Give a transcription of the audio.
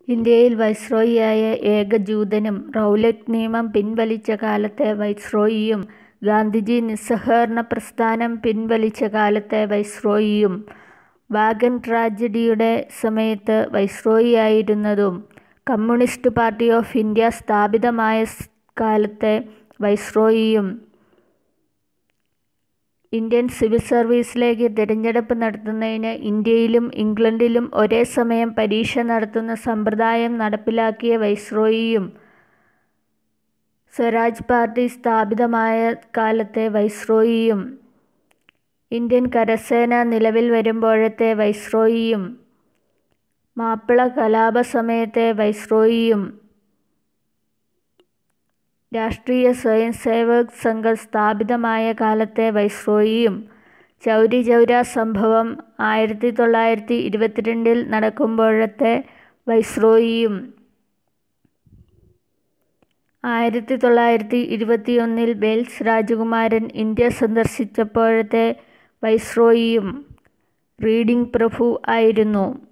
ഇന്ത്യയിൽ വൈസ്രോയിയായ ഏക ജൂതനും റൗലറ്റ് നിയമം പിൻവലിച്ച കാലത്തെ വൈസ്രോയിയും ഗാന്ധിജി നിസ്സഹകരണ പ്രസ്ഥാനം പിൻവലിച്ച കാലത്തെ വൈസ്രോയിയും വാഗൺ ട്രാജഡിയുടെ സമയത്ത് വൈസ്രോയിയായിരുന്നതും കമ്മ്യൂണിസ്റ്റ് പാർട്ടി ഓഫ് ഇന്ത്യ സ്ഥാപിതമായ കാലത്തെ വൈസ്രോയിയും ഇന്ത്യൻ സിവിൽ സർവീസിലേക്ക് തിരഞ്ഞെടുപ്പ് നടത്തുന്നതിന് ഇന്ത്യയിലും ഇംഗ്ലണ്ടിലും ഒരേ സമയം പരീക്ഷ നടത്തുന്ന സമ്പ്രദായം നടപ്പിലാക്കിയ വൈസ്രോയിയും സ്വരാജ് പാർട്ടി സ്ഥാപിതമായ കാലത്തെ വൈസ്രോയിയും ഇന്ത്യൻ കരസേന നിലവിൽ വരുമ്പോഴത്തെ വൈസ്രോയിയും മാപ്പിള കലാപ സമയത്തെ വൈസ്രോയിയും രാഷ്ട്രീയ സ്വയംസേവക് സംഘം സ്ഥാപിതമായ കാലത്തെ വൈസ്രോയിയും ചൗരി ചൗര സംഭവം ആയിരത്തി തൊള്ളായിരത്തി ഇരുപത്തിരണ്ടിൽ നടക്കുമ്പോഴത്തെ വൈസ്രോയിയും ആയിരത്തി തൊള്ളായിരത്തി ഇരുപത്തിയൊന്നിൽ വെയിൽസ് രാജകുമാരൻ ഇന്ത്യ സന്ദർശിച്ചപ്പോഴത്തെ വൈസ്രോയിയും റീഡിംഗ് പ്രഭു ആയിരുന്നു